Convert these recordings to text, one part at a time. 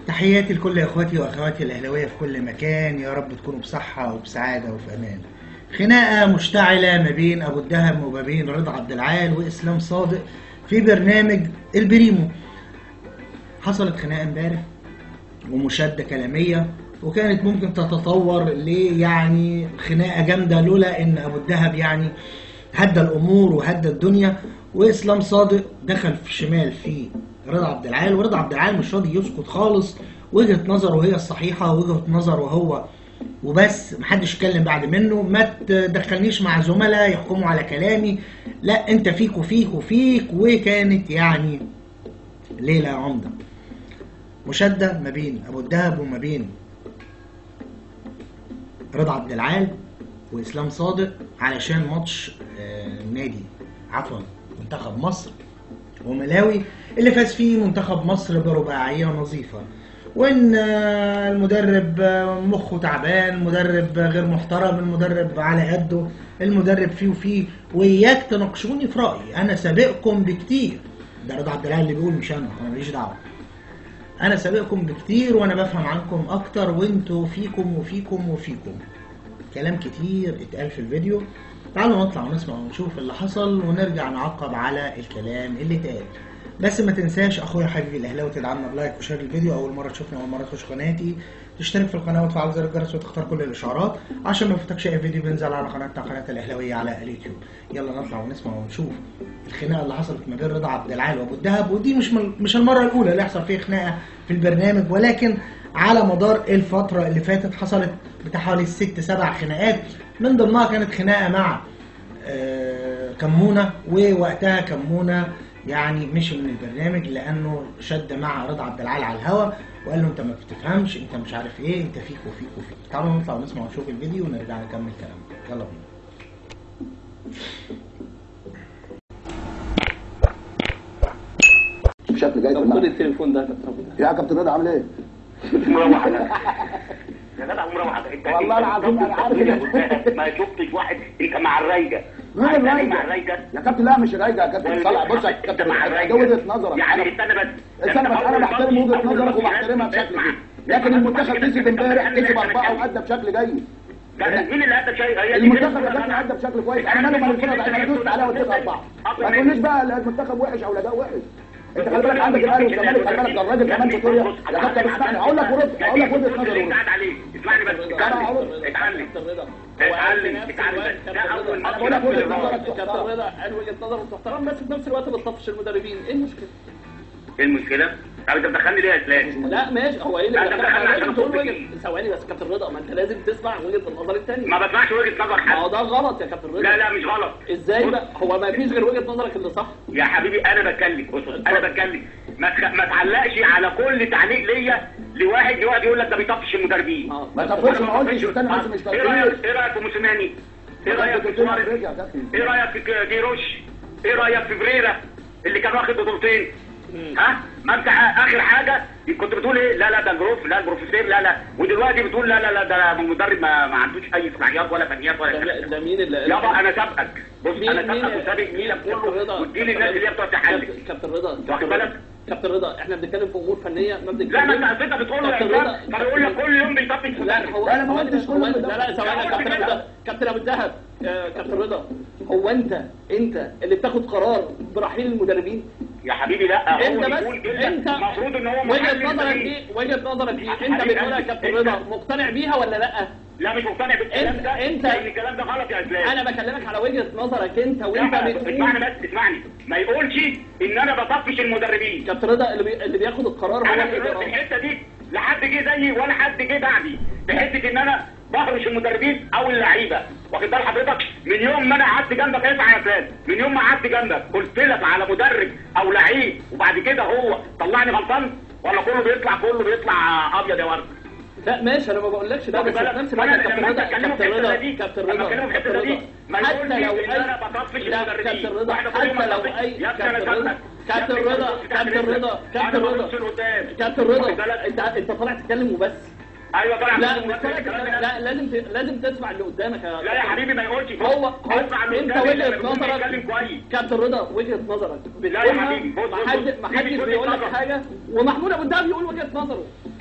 تحياتي لكل اخواتي واخواتي الاهلاويه في كل مكان يا رب تكونوا بصحه وبسعاده وفي امان خناقه مشتعله ما بين ابو الدهب وما بين رضا عبد العال واسلام صادق في برنامج البريمو حصلت خناقه امبارح ومشاده كلاميه وكانت ممكن تتطور ل يعني خناقه جامده لولا ان ابو الدهب يعني هدى الامور وهدى الدنيا واسلام صادق دخل في شمال في رضا عبد العال ورضا عبد العال مش راضي يسكت خالص وجهه نظره هي الصحيحه وجهه نظره هو وبس محدش يتكلم بعد منه ما تدخلنيش مع زملاء يحكموا على كلامي لا انت فيك وفيك وفيك وكانت يعني ليله عمده مشاده ما بين ابو الدهب وما بين رضا عبد العال واسلام صادق علشان ماتش آه، نادي عفوا منتخب مصر وملاوي اللي فاز فيه منتخب مصر برباعيه نظيفه وان آه، المدرب آه، مخه تعبان المدرب غير محترم المدرب على قده المدرب فيه وفيه واياك تناقشوني في رايي انا سابقكم بكتير ده رضا عبد العال اللي بيقول مش انا انا ماليش دعوه انا سابقكم بكتير وانا بفهم عنكم اكتر وانتوا فيكم وفيكم وفيكم كلام كتير اتقال في الفيديو تعالوا نطلع ونسمع ونشوف اللي حصل ونرجع نعقب على الكلام اللي اتقال بس ما تنساش اخويا حبيبي الاهلاوي تدعمنا بلايك وشير الفيديو اول مره تشوفني اول مره تخش قناتي تشترك في القناه وتفعل زر الجرس وتختار كل الاشعارات عشان ما يفوتكش اي فيديو بينزل على قناتنا قناه الاهلاويه على اليوتيوب يلا نطلع ونسمع ونشوف الخناقه اللي حصلت ما بين رضا عبد العال وابو الدهب ودي مش من مش المره الاولى اللي يحصل فيها خناقه في البرنامج ولكن على مدار الفتره اللي فاتت حصلت بتاع حوالي ست سبع خناقات من ضمنها كانت خناقه مع آه، كمونه ووقتها كمونه يعني مشي من البرنامج لانه شد مع رضا عبد العال على الهوا وقال له انت ما بتفهمش انت مش عارف ايه انت فيك وفيك وفيك تعالوا نطلع ونسمع ونشوف الفيديو ونرجع نكمل كلامنا يلا بينا بشكل جيد في طب خد الملعب التليفون ده طب يا كابتن رضا عامل ايه؟ مروح انا يا جدع مروح انت والله العظيم أنا عارف إن- ما شفتش واحد انت مع الرايجه مين عارف يعني إيه الرايجة؟ مع الرايجه يا كابتن لا مش رايجة يا كابتن صالح بص يا كابتن مع ده الرايجة. وجهة نظرك يعني أنا- استنى بس استنى بس انا بحترم وجهة نظرك وبحترمها بشكل جيد لكن المنتخب كسب امبارح كسب اربعة وادى بشكل جيد مين اللي ادى شيء هي دي المنتخب كده. يا كابتن ادى بشكل كويس انا مالي مال الفرقه انا دوست عليها واديت اربعه ما تقوليش بقى لا المنتخب وحش او الاداء وحش انت خلي بالك عندك الاهلي والزمالك خلي بالك ده الراجل كمان في سوريا يا كابتن اسمعني هقول لك ورد هقول لك وجهه نظري اللي ورد قاعد عليه اسمعني بس اتعلم اتعلم اتعلم اتعلم بس ده اول أنا ماتش بقول لك وجهة للراجل. نظرك. كابتن رضا قال وجهه نظر محترم بس في نفس الوقت بتطفش المدربين ايه المشكله؟ ايه المشكله؟ طب انت بتدخلني ليه يا اسلام؟ لا ماشي هو ايه اللي لا، ده بيدخلك؟ بخلي لازم عشان تقول أصوت وجهه كتير. ثواني بس كابتن رضا ما انت لازم تسمع وجهه النظر الثانيه ما بسمعش وجهه نظر ما هو حد ده غلط يا كابتن رضا لا لا مش غلط ازاي بقى هو ما فيش غير وجهه نظرك اللي صح يا حبيبي انا بتكلم بص بص، انا بتكلم ما تخ... ما تعلقش على كل تعليق ليا لواحد يقعد يقول لك ده بيطفش المدربين اه ما تفرقش ما قلتش استنى بس مش ايه رايك تفريق ايه رايك في موسيماني؟ ايه رايك كنت في قلت لي سواريز؟ افريقيا يا كابتن ايه رايك في ك- كيروش؟ ايه رايك في بريرا اللي كان واخد بطولتين؟ ها؟ ما انت ع- اخر حاجه كنت بتقول ايه؟ لا لا ده البروف لا البروفيسور لا لا ودلوقتي بتقول لا لا لا ده المدرب ما, ما عندوش اي صلاحيات ولا فنيات ولا ده, الكلام ده. ده مين اللي يابا انا سابقك بص مين انا مين سابقك وسابق ميلك كابتن كله رضا وادي لي الناس اللي هي بتوع تحلل كابتن- كابتن رضا واخد كابتن بالك؟ رضا كابتن رضا احنا بنتكلم في امور فنيه ما بنتكلم لا ما انت انت بتقول له يا كابتن اسلام رضا- فبيقول لك كل يوم بيطفش لا هو لا، أنا ما هو قلتش أنت- كل هو يوم أنت- ده. لا لا ثواني لا، يا كابتن قلت ابو كده. الدهب كابتن ابو الدهب آه، كابتن رضا هو انت انت اللي بتاخد قرار برحيل المدربين يا حبيبي لا هو انت بس بيقول كده انت المفروض ان هو وجهه محلل نظرك فريق. دي وجهه نظرك دي انت حبيبي، بتقولها يا انت- كابتن انت- رضا مقتنع بيها ولا لا؟ لا مش مقتنع بالكلام انت- ده انت- لان الكلام ده غلط يا اسلام انا بكلمك على وجهه نظرك انت وانت لا، اسمعني بتقول بس اسمعني ما يقولش ان انا بطفش المدربين كابتن رضا اللي, بي... اللي بياخد القرار هو انا في الادارات الحته دي لا حد جه زيي ولا حد جه بعدي في حته ان انا بهرش المدربين او اللعيبه واخد بال حضرتك من يوم ما انا قعدت جنبك اسمع يا فلان من يوم ما قعدت جنبك قلت لك على مدرب او لعيب وبعد كده هو طلعني غلطان ولا كله بيطلع كله بيطلع ابيض يا ورد لا ماشي انا ما بقولكش ده بس في نفس الوقت يا كابتن رضا كابتن رضا كابتن رضا كابتن رضا حتى لو اي لا كابتن رضا حتى لو اي كابتن رضا كابتن رضا كابتن رضا كابتن رضا كابتن رضا انت انت طالع تتكلم وبس ايوه طالع لا من مش طالع تتكلم لا لازم ت... لازم تسمع اللي قدامك يا لا يا حبيبي ما يقولش كده. هو هو اسمع اللي انت قدامي وجهه لما يكون بيتكلم نظرك كويس كابتن رضا وجهه نظرك لا يا حبيبي، بص، ما بص، حد بص. ما دي حدش مش وجهة بيقول لك نظر. حاجه ومحمود ابو الدهب بيقول وجهه نظره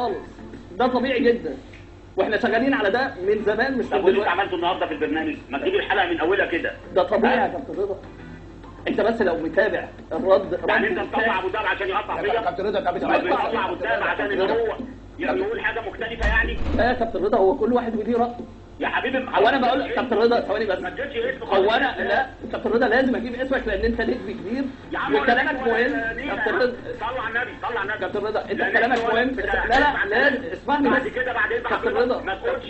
خالص ده طبيعي جدا واحنا شغالين على ده من زمان مش طب من واللي انت دلوقتي عملته النهارده في البرنامج ما تجيب الحلقه من اولها كده ده طبيعي يا كابتن رضا انت بس لو متابع الرد يعني رد انت تطلع ابو دهب عشان يقطع يا فيا كابتن رضا طب طب تطلع ابو دهب عشان ان هو يقول حاجه مختلفه يعني لا يا كابتن رضا هو كل واحد وليه راي يا حبيبي هو انا بقول كابتن رضا ثواني بس ما تجيبش اسم هو انا لا كابتن رضا لازم اجيب اسمك لان انت نجم كبير يا عم وكلامك مهم كابتن رضا صلوا على النبي صلوا على النبي كابتن رضا انت لأن كلامك السؤال مهم بتاع- لا لا لازم اسمعني بعد بس كده بعد اذن كابتن حضرتك رضا. ما تقولش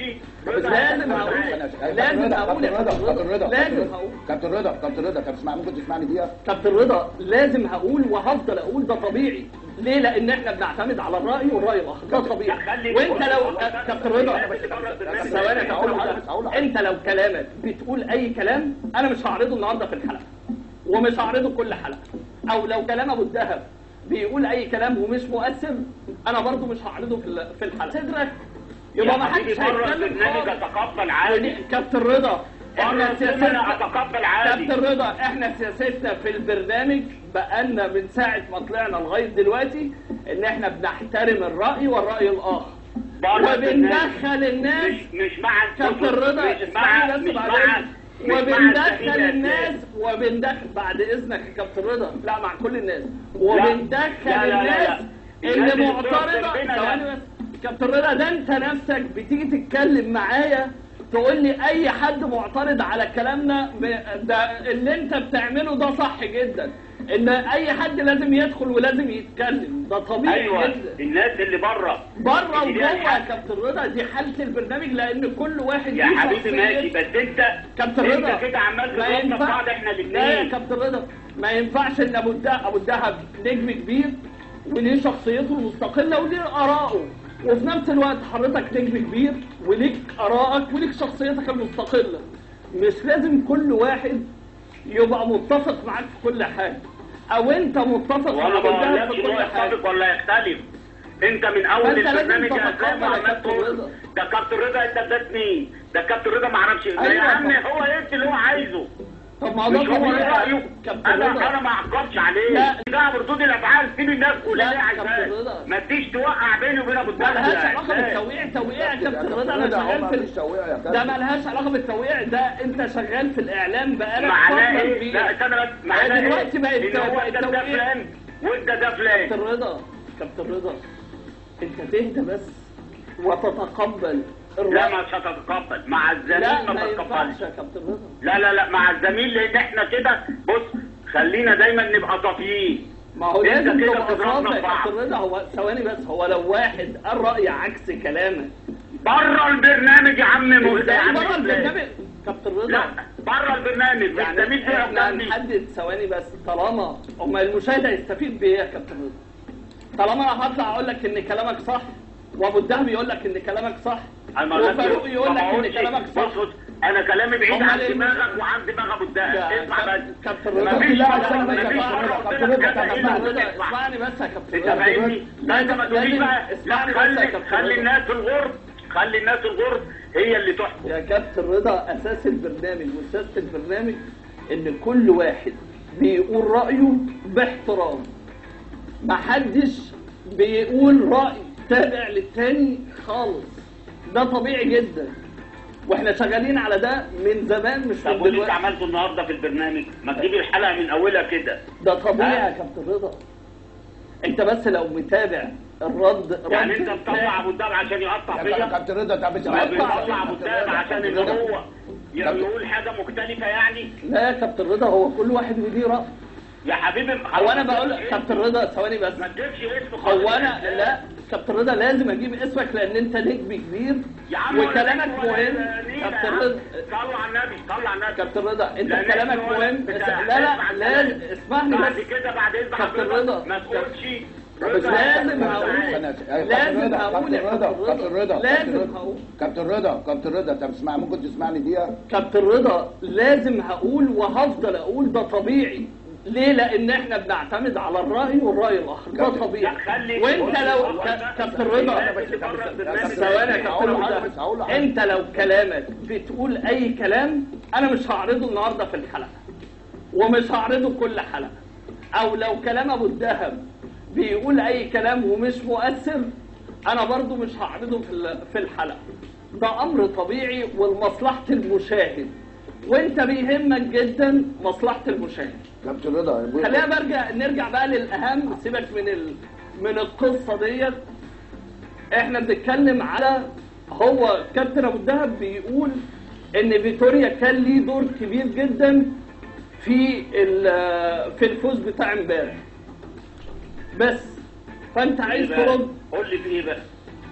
لازم هقول لازم هقول يا كابتن كابتن رضا رضا لازم هقول كابتن رضا كابتن رضا طب اسمع ممكن تسمعني دقيقه كابتن رضا لازم هقول وهفضل اقول ده طبيعي ليه لان احنا بنعتمد على الراي والراي الاخر ده طبيعي وانت لو كابتن رضا ثواني يا كابتن رضا انت لو كلامك بتقول اي كلام انا مش هعرضه النهارده في الحلقه ومش هعرضه كل حلقه او لو كلام ابو الدهب بيقول اي كلام ومش مؤثر انا برضو مش هعرضه في ال- في الحلقه صدرك يبقى ما حدش بره هيتكلم البرنامج خالص. اتقبل عادي كابتن رضا احنا بره انا سياستنا اتقبل عادي كابتن رضا احنا سياستنا في البرنامج بقالنا من ساعة ما طلعنا لغاية دلوقتي ان احنا بنحترم الرأي والرأي الآخر بره وبندخل الناس مش مش مع كابتن رضا مش اسمعني مع بس مش مع بعدين مش مع وبندخل السبيل الناس وبندخل بعد اذنك يا كابتن رضا لا مع كل الناس وبندخل لا، لا، لا، الناس لا. اللي الناس اللي معترضة بتقف جنبنا ثواني لا. بس كابتن رضا ده انت نفسك بتيجي تتكلم معايا تقول لي اي حد معترض على كلامنا م- ده اللي انت بتعمله ده صح جدا ان اي حد لازم يدخل ولازم يتكلم ده طبيعي ايوه جدا الناس اللي بره بره دي وجوه يا الحق. كابتن رضا دي حاله البرنامج لان كل واحد يا ليه حبيبي شخصية. ماشي بس انت كابتن رضا انت كده عمال ما تضربنا في ينفع- بعض احنا لا يا الاثنين كابتن رضا ما ينفعش ان ابو الدهب ابو الدهب نجم كبير وليه شخصيته المستقله وليه ارائه وفي نفس الوقت حضرتك نجم كبير وليك ارائك وليك شخصيتك المستقله مش لازم كل واحد يبقى متفق معاك في كل حاجه او انت متفق مع وانا ابو الدهب بقولكش في هو كل حاجه يختلف ولا يختلف انت من اول فأنت لازم البرنامج يا تتقبل اسلام يا عمال كابتن تقول رضا. ده كابتن رضا انت اديت مين ده كابتن رضا ما اعرفش ايه أيوة يا عم طبعا. هو يمشي اللي هو عايزه طب ما هو ده مش هو طبيعي ايه رايه كابتن انا رضا انا ما اعقبش عليه لا. ده بردود الافعال سيب الناس كلها لا، ليه كابتن عايزاه رضا. ما تجيش توقع بيني وبين ابو الدهب ملهاش يا علاقه إسلام. بالتوقيع توقيع يا كابتن رضا كابتن انا رضا شغال هو في مفيش توقيع يا كابتن ده ملهاش علاقه بالتوقيع ده انت شغال في الاعلام بقالك معناه فتره ايه؟ كبيره لا استنى بس معناه ايه؟ دلوقتي بقت ان هو بقت ده ده توقيع فلان وانت ده فلان كابتن رضا كابتن رضا انت تهدى بس وتتقبل لا الرأي مش هتتقبل مع الزميل لا ما ما تتقبلش ينفعش يا كابتن رضا لا لا لا مع الزميل لان احنا كده بص خلينا دايما نبقى صافيين ما هو انت لازم كده تبقى بتضربنا صافي يا في بعض. كابتن رضا هو ثواني بس هو لو واحد قال رأي عكس كلامك بره البرنامج يا عم مهدى يا ازاي عم بره إسلام. البرنامج كابتن رضا لا بره البرنامج يعني الزميل فيه احنا قدامي هنحدد ثواني بس طالما اما المشاهد هيستفيد بايه يا كابتن رضا طالما انا هطلع اقول لك ان كلامك صح وابو الدهب يقول لك ان كلامك صح أنا ما قلتش- وفاروق يقول ما لك ان قلتش- كلامك صح بص بص انا كلامي بعيد أمال عن إيه دماغك وعن دماغ ابو الدهب يا اسمع كاب- بس كابتن رضا مفيش لا، حاجة- استنى، مفيش كابتن حاجة رضا، قلت كابتن لك رضا، كده كابتن إيه؟ رضا اسمع. اسمعني بس يا كابتن انت رضا فاهمني؟ لا انت ما تقوليش لازم- بقى لا اسمعني بس يا خلي كابتن خلي رضا. الناس الغرب خلي الناس الغرب هي اللي تحكم يا كابتن رضا اساس البرنامج وسياسه البرنامج ان كل واحد بيقول رايه باحترام محدش بيقول راي تابع للتاني خالص ده طبيعي جدا واحنا شغالين على ده من زمان مش طب من واللي انت دلوقتي عملته النهارده في البرنامج ما تجيب الحلقه من اولها كده ده طبيعي ها؟ يا كابتن رضا انت بس لو متابع الرد يعني رد انت مطلع ابو الدهب عشان يقطع يا فيا كابتن رضا طب اسمع مطلع ابو الدهب عشان ان هو يقول حاجه مختلفه يعني لا يا كابتن رضا هو كل واحد وليه راي يا حبيبي هو انا بقول كابتن رضا ثواني بس ما تجيبش اسم خالص هو انا لا كابتن رضا لازم اجيب اسمك لان انت نجم كبير يا عم وكلامك مهم كابتن رضا صلوا على النبي صلوا على النبي كابتن رضا انت لأن كلامك إحنا مهم بتاع- لا لا بعد لازم كده- اسمعني بعد بس كده بعد اذن كابتن حضرتك رضا. ما تقولش طب رضا لازم أنت هقول. معايا. لازم هقول يا كابتن رضا كابتن كابتن رضا رضا لازم هقول كابتن رضا كابتن رضا طب اسمع ممكن تسمعني دقيقه كابتن رضا لازم هقول وهفضل اقول ده طبيعي ليه لان احنا بنعتمد على الراي والراي الاخر ده كابتن- طبيعي لا، خلي- وانت لو هو ك- ده- كابتن رضا لا، بس بره البرنامج. ثواني يا هقول كابتن له حاجة رضا بس، هقول له حاجة. انت لو كلامك بتقول اي كلام انا مش هعرضه النهارده في الحلقه ومش هعرضه كل حلقه او لو كلام ابو الدهب بيقول اي كلام ومش مؤثر انا برضو مش هعرضه في ال- في الحلقه ده امر طبيعي ولمصلحه المشاهد وانت بيهمك جدا مصلحه المشاهد كابتن رضا خلينا برجع نرجع بقى للاهم سيبك من ال... من القصه ديت احنا بنتكلم على هو كابتن ابو الدهب بيقول ان فيتوريا كان ليه دور كبير جدا في ال- في الفوز بتاع امبارح بس فانت عايز إيه بقى؟ ترد قول لي في ايه بقى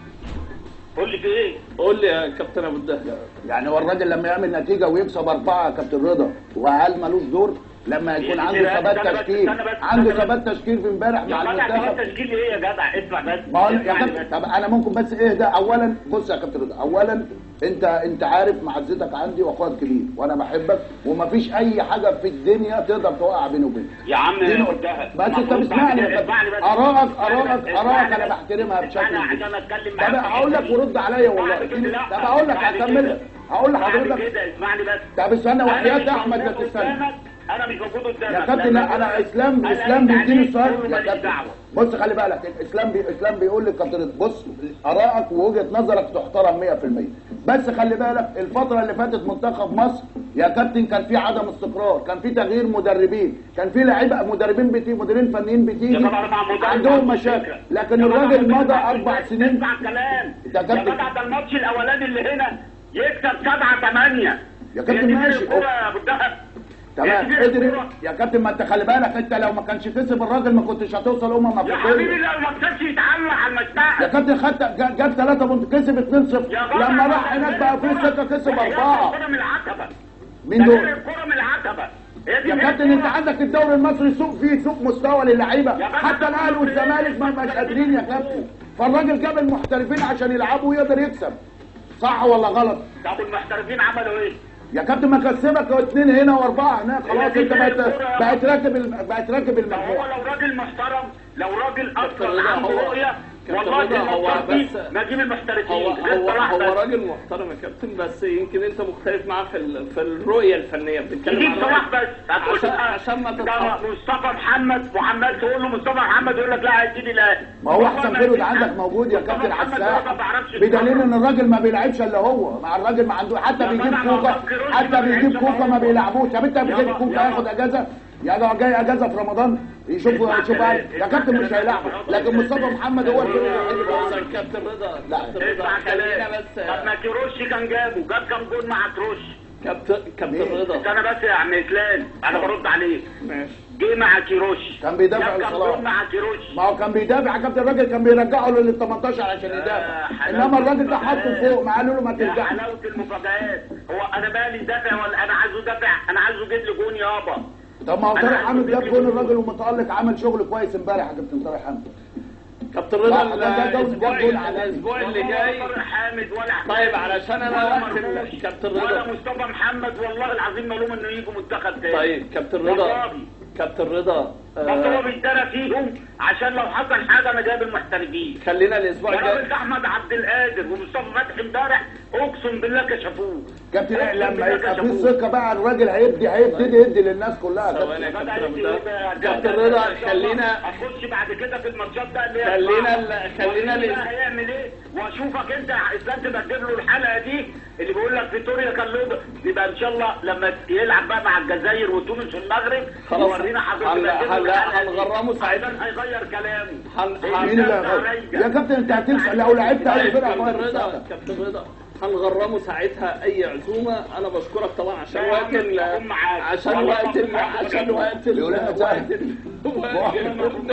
قول لي في ايه قول لي يا كابتن ابو الدهب يعني هو الراجل لما يعمل نتيجه ويكسب اربعه يا كابتن رضا وهل ملوش دور لما يكون إيه عنده كده؟ ثبات استنى بس، تشكيل استنى بس، عنده استنى ثبات تشكيل في امبارح يا مع جدع كمان المنتخب تسجيل ايه يا جدع اسمع بس ما هو يا اسمعني كابتن بس. طب انا ممكن بس اهدى اولا بص يا كابتن رضا اولا انت انت عارف معزتك عندي واخويا الكبير وانا بحبك ومفيش اي حاجه في الدنيا تقدر توقع بيني وبينك يا عم دي انا نقطة. قلتها بس انت المفروض بتسمعني بعد يا كده- كابتن. اسمعني بس. آرائك- اسمعني آرائك- بس. آرائك اسمعني أنا بس. بحترمها بشكل اسمعني كبير. عشان اتكلم طب معاك. هقول لك ورد عليا والله بعد كده لا. طب هقول لك بعد هكمل كده- لك هقول بعد لحضرتك كده اسمعني بس طب استنى أنا مش وحياة احمد لا موجود تستنى قدامك. انا مش موجود قدامك يا كابتن لا انا اسلام أنا اسلام قلت بيديني عليك السؤال كله يا ماليش كابتن دعوة. بص خلي بالك الاسلام بي... اسلام بيقول لك كابتن بص ارائك ووجهه نظرك تحترم 100% بس خلي بالك الفتره اللي فاتت منتخب مصر يا كابتن كان في عدم استقرار كان في تغيير مدربين كان في لعيبه مدربين بتيجي مديرين فنيين بتيجي يا جدع مع مدرب عندهم عنده مشاكل فكرة. لكن يا جدع الراجل مدرب مضى عنده اربع فكرة. سنين اسمع الكلام يا يا كابتن. جدع ده الماتش الاولاني اللي هنا يكسب 7 8 يا كابتن ماشي. الكوره يا ابو الدهب تمام هي دي قدر الكورة. يا كابتن ما انت خلي بالك انت لو ما كانش كسب الراجل ما كنتش هتوصل امم يا حبيبي افريقيا لو ما كسبش يتعلق على يا المشتاق كابتن خدت جا- جاب 3 بونت كسب 2-0 يا جدع لما ما راح ده هناك بقى في الكرة. سكه كسب هي دي اربعه الكرة من العتبه مين ده دول؟ غير الكرة من العتبه هي دي يا هي كابتن انت الكرة. عندك الدوري المصري سوق فيه سوق مستوى للعيبه جدع حتى الاهلي والزمالك ما مش قادرين يا كابتن فالراجل جاب المحترفين عشان يلعبوا ويقدر يكسب صح ولا غلط؟ طب المحترفين عملوا ايه؟ يا كابتن ما كسبك اثنين هنا واربعه هناك خلاص هي دي انت بقت الكرة. بقت راكب الم- بقت راكب لو هو المجموعه لو راجل محترم لو راجل كابتن اصلا رضا عنده هو- رؤيه كابتن والله رضا هو الماتشات دي بس- ما اجيب المحترفين هو غير هو صلاح هو بس. راجل محترم يا كابتن بس يمكن انت مختلف معاه في ال- في الرؤيه الفنيه بتتكلم يجيب عن صلاح رأي- بس هتقول عشان له عشان ما ده تتحط مصطفى محمد وعمال تقول له مصطفى محمد يقول لك لا هيجي الاهلي ما هو احسن فيرود عندك موجود يا كابتن على الساحه بدليل ان الراجل ما بيلعبش الا هو مع الراجل ما عنده حتى يا بيجيب جدع ما هو كوكا فكروش حتى ما بيجيب بيلعبش كوكا ما هو. بيلعبوش طب انت يابا- بتجيب كوكا يابا. ياخد اجازه يا ده جاي اجازه في رمضان يشوف اسمع يشوف كلام. يا كابتن مش هيلعبه لكن مصطفى محمد هو الفريق الوحيد اللي بص عنده. يا كابتن رضا لا. كابتن رضا اسمع خلينا كلام بس طب ما كيروش كان جابه جاب كام جول مع كروش كابتن كابتن مين؟ رضا استنى بس يا عم اسلام انا برد عليك ماشي جه مع كيروش كان بيدافع جاب كام لصلاح. جول مع كيروش ما هو كان بيدافع يا كابتن الراجل كان بيرجعه لل 18 عشان يدافع حلاوة انما الراجل ده حطه المفاجآت. فوق ما قالوا له ما يا ترجعش حلاوه المفاجآت هو انا مالي دافع ولا انا عايزه دافع انا عايزه يجيب لي جون يابا طب ما هو أنا طارق عايزه حامد جاب يجيب جون لي الراجل ومتالق عمل شغل كويس امبارح يا كابتن طارق حامد كابتن لا، رضا ده- ده جول- الاسبوع جاب جول عالمي. الاسبوع اللي والله جاي طارق حامد ولا طيب علشان انا ولا وقت مرموش ال- كابتن ولا رضا مصطفى محمد والله العظيم ملوم انه يجوا منتخب تاني طيب كابتن رضا والله. كابتن رضا بس هو آه بيتدرى فيهم عشان لو حصل حاجه انا جايب المحترفين خلينا الاسبوع الجاي وراجل احمد عبد القادر ومصطفى فتحي امبارح اقسم بالله كشفوه كابتن أقسم لما بالله يبقى في كشفوه. ثقه بقى الراجل هيبدي هيبتدي يدي للناس كلها يا ثواني يا كابتن كابتن بدأت ابو يبقى- ده كابتن رضا خلينا هتخش بعد كده في الماتشات ده اللي هي خلينا الصعبة. ال- خلينا وريني ال- بقى هيعمل ايه واشوفك انت اسلام تقدم له الحلقه دي اللي بيقول لك فيتوريا كان له يبقى ان شاء الله لما يلعب بقى مع الجزائر وتونس والمغرب خلاص. يورينا حضرتك هن- تقدم له هن- الحلقة دي. هنغرمه ساعتها. عشان هيغير كلامه هن- هن- مين اللي هيغير؟ يا كابتن انت هتنسى لو لعبت اي طيب فرقه كابتن ما رضا هتكسبك. كابتن رضا هنغرمه ساعتها اي عزومه انا بشكرك طبعا عشان لا يا وقت عم، ال أقوم معاك. عشان والله وقت ال أقوم معاك. عشان وقت ال يقول لنا وقت سهل. ال- وقت ال-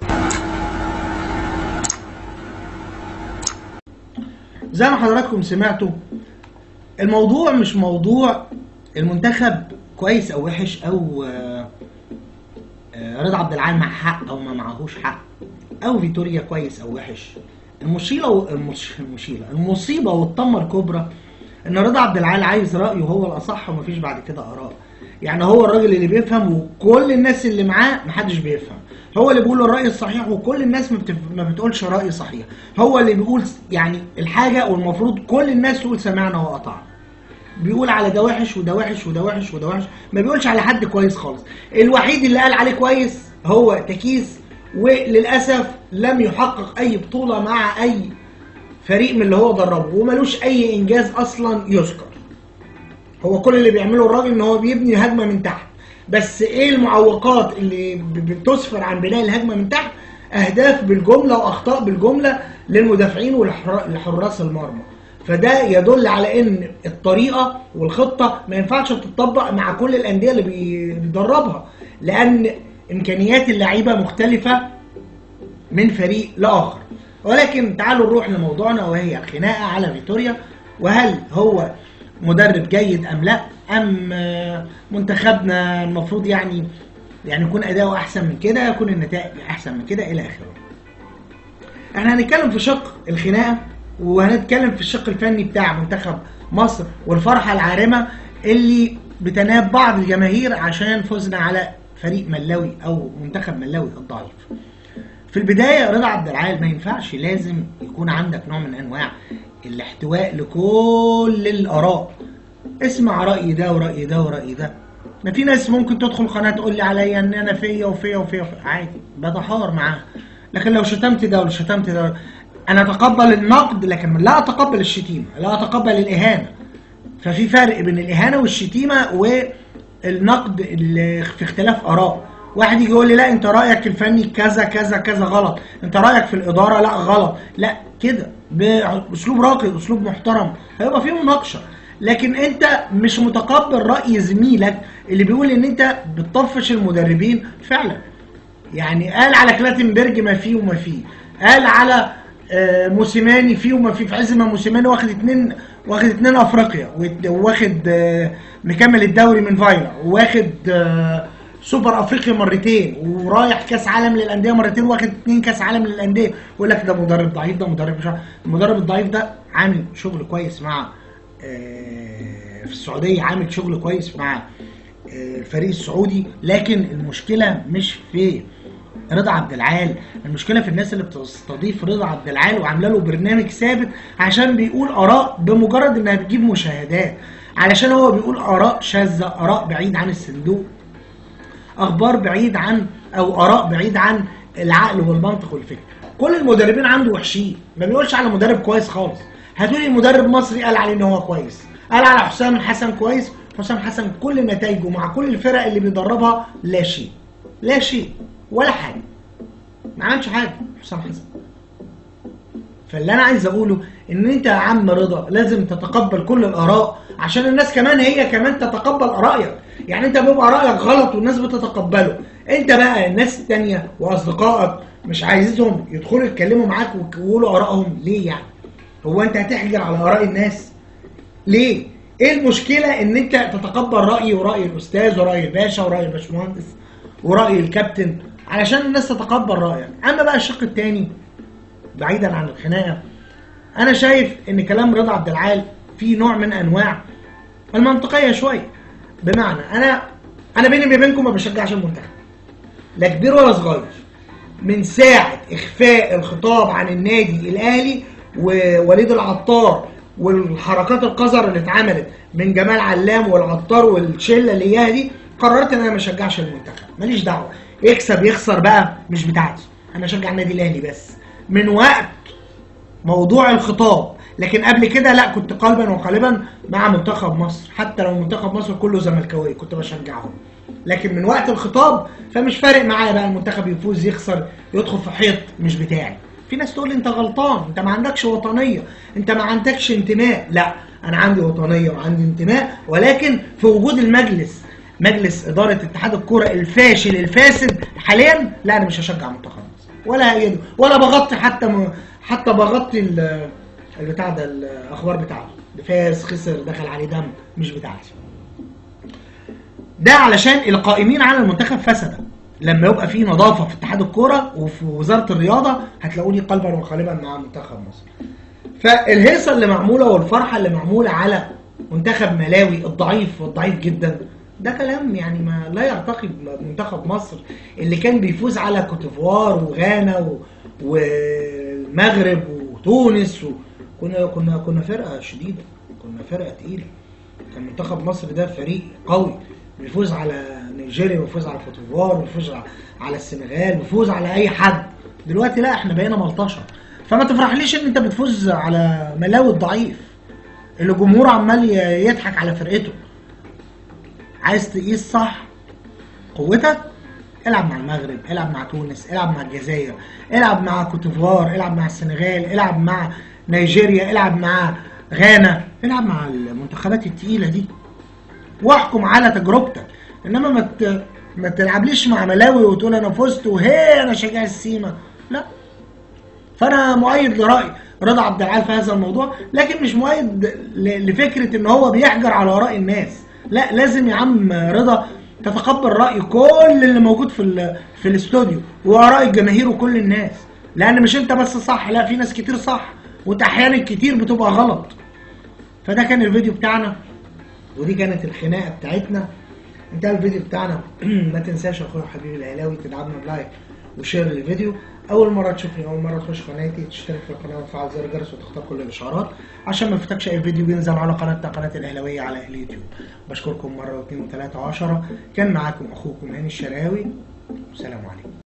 زي ما حضراتكم سمعتوا الموضوع مش موضوع المنتخب كويس او وحش او آه، آه، رضا عبد العال مع حق او ما معهوش حق او فيتوريا كويس او وحش المشيله و... المش... المشيله المصيبه والطمه الكبرى ان رضا عبد العال عايز رايه هو الاصح ومفيش بعد كده اراء يعني هو الراجل اللي بيفهم وكل الناس اللي معاه محدش بيفهم هو اللي بيقول الراي الصحيح وكل الناس ما, بتف... ما بتقولش راي صحيح هو اللي بيقول يعني الحاجه والمفروض كل الناس تقول سمعنا واطعنا بيقول على ده وحش وده وحش وده وحش وده وحش ما بيقولش على حد كويس خالص الوحيد اللي قال عليه كويس هو تكيس وللاسف لم يحقق اي بطوله مع اي فريق من اللي هو دربه وملوش اي انجاز اصلا يذكر هو كل اللي بيعمله الراجل ان هو بيبني هجمه من تحت بس ايه المعوقات اللي ب- بتسفر عن بناء الهجمه من تحت اهداف بالجمله واخطاء بالجمله للمدافعين ولحراس المرمى فده يدل على ان الطريقه والخطه ما ينفعش تطبق مع كل الانديه اللي بي- بيدربها لان امكانيات اللعيبه مختلفه من فريق لاخر ولكن تعالوا نروح لموضوعنا وهي الخناقه على فيتوريا وهل هو مدرب جيد ام لا ام آه، منتخبنا المفروض يعني يعني يكون اداؤه احسن من كده يكون النتائج احسن من كده الى اخره احنا هنتكلم في شق الخناقه وهنتكلم في الشق الفني بتاع منتخب مصر والفرحه العارمه اللي بتناب بعض الجماهير عشان فزنا على فريق ملاوي او منتخب ملاوي الضعيف في البدايه رضا عبد العال ما ينفعش لازم يكون عندك نوع من انواع الاحتواء لكل الاراء اسمع راي ده وراي ده وراي ده ما في ناس ممكن تدخل قناه تقول لي عليا ان انا فيا وفيا وفيا وفيا. عادي بتحاور معاها لكن لو شتمت ده ولا شتمت ده انا اتقبل النقد لكن لا اتقبل الشتيمه لا اتقبل الاهانه ففي فرق بين الاهانه والشتيمه والنقد اللي في اختلاف اراء واحد يجي يقول لي لا انت رايك الفني كذا كذا كذا غلط انت رايك في الاداره لا غلط لا كده باسلوب راقي اسلوب محترم هيبقى فيه مناقشه لكن انت مش متقبل راي زميلك اللي بيقول ان انت بتطفش المدربين فعلا يعني قال على كلاتنبرج ما فيه وما فيه قال على آه، موسيماني فيه وما فيه في عز ما موسيماني واخد اتنين واخد اتنين افريقيا وت- واخد آه، مكمل الدوري من فايلر واخد آه، سوبر افريقيا مرتين ورايح كاس عالم للانديه مرتين واخد اتنين كاس عالم للانديه يقول لك ده مدرب ضعيف ده مدرب مش عارف. المدرب الضعيف ده عامل شغل كويس مع آه، في السعوديه عامل شغل كويس مع آه، الفريق السعودي لكن المشكله مش في رضا عبد العال المشكله في الناس اللي بتستضيف رضا عبد العال وعامله له برنامج ثابت عشان بيقول اراء بمجرد انها بتجيب مشاهدات علشان هو بيقول اراء شاذه اراء بعيد عن الصندوق اخبار بعيد عن او اراء بعيد عن العقل والمنطق والفكر كل المدربين عنده وحشين ما بيقولش على مدرب كويس خالص هتقولي مدرب مصري قال عليه ان هو كويس قال على حسام حسن كويس حسام حسن كل نتائجه مع كل الفرق اللي بيدربها لا شيء لا شيء ولا حاجه ما عملش حاجه حسام حسن فاللي انا عايز اقوله ان انت يا عم رضا لازم تتقبل كل الاراء عشان الناس كمان هي كمان تتقبل رايك يعني انت بيبقى رايك غلط والناس بتتقبله انت بقى الناس التانية واصدقائك مش عايزهم يدخلوا يتكلموا معاك ويقولوا ارائهم ليه يعني هو انت هتحجر على اراء الناس ليه ايه المشكله ان انت تتقبل رايي وراي الاستاذ وراي الباشا وراي الباشمهندس وراي الكابتن علشان الناس تتقبل رايك اما بقى الشق التاني بعيدا عن الخناقه انا شايف ان كلام رضا عبد العال فيه نوع من انواع المنطقيه شويه بمعنى انا انا بيني وبينكم ما بشجعش المنتخب لا كبير ولا صغير من ساعه اخفاء الخطاب عن النادي الاهلي ووليد العطار والحركات القذر اللي اتعملت من جمال علام والعطار والشله اللي اياها دي قررت ان انا ما اشجعش المنتخب ماليش دعوه يكسب يخسر بقى مش بتاعتي انا اشجع النادي الاهلي بس من وقت موضوع الخطاب لكن قبل كده لا كنت قلبا وقالبا مع منتخب مصر حتى لو منتخب مصر كله زملكاويه كنت بشجعهم لكن من وقت الخطاب فمش فارق معايا بقى المنتخب يفوز يخسر يدخل في حيط مش بتاعي في ناس تقول لي انت غلطان انت ما عندكش وطنيه انت ما عندكش انتماء لا انا عندي وطنيه وعندي انتماء ولكن في وجود المجلس مجلس اداره اتحاد الكوره الفاشل الفاسد حاليا لا انا مش هشجع منتخب مصر ولا هيدو ولا بغطي حتى م... حتى بغطي ال- البتاع ده الاخبار بتاعته فاز خسر دخل عليه دم مش بتاعتي ده علشان القائمين على المنتخب فسد لما يبقى في نظافه في اتحاد الكوره وفي وزاره الرياضه هتلاقوني قلبا وقالبا مع منتخب مصر فالهيصه اللي معموله والفرحه اللي معموله على منتخب ملاوي الضعيف والضعيف جدا ده كلام يعني ما لا يرتقي بمنتخب مصر اللي كان بيفوز على كوتيفوار وغانا و... والمغرب وتونس و... كنا كنا كنا فرقه شديده كنا فرقه تقيله كان منتخب مصر ده فريق قوي بيفوز على نيجيريا ويفوز على كوتيفوار ويفوز على السنغال ويفوز على اي حد دلوقتي لا احنا بقينا ملطشه فما تفرحليش ان انت بتفوز على ملاوي الضعيف اللي جمهور عمال ي- يضحك على فرقته عايز تقيس صح قوتك العب مع المغرب العب مع تونس العب مع الجزائر العب مع كوتيفوار العب مع السنغال العب مع نيجيريا العب مع غانا العب مع المنتخبات التقيله دي واحكم على تجربتك انما ما ت... ما تلعبليش مع ملاوي وتقول انا فزت وهي انا شجاع السيما لا فانا مؤيد لراي رضا عبد العال في هذا الموضوع لكن مش مؤيد ل- لفكره ان هو بيحجر على اراء الناس لا لازم يا عم رضا تتقبل راي كل اللي موجود في ال- في الاستوديو واراء الجماهير وكل الناس لان مش انت بس صح لا في ناس كتير صح وانت احيانا كتير بتبقى غلط فده كان الفيديو بتاعنا ودي كانت الخناقه بتاعتنا انتهى الفيديو بتاعنا ما تنساش يا اخويا حبيبي الاهلاوي تدعمنا بلايك وشير للفيديو اول مره تشوفني اول مره تخش قناتي تشترك في القناه وتفعل زر الجرس وتختار كل الاشعارات عشان ما يفوتكش اي فيديو بينزل على قناتنا قناه الاهلاويه على اليوتيوب بشكركم مره واثنين وثلاثه وعشرة كان معاكم اخوكم هاني الشراوي والسلام عليكم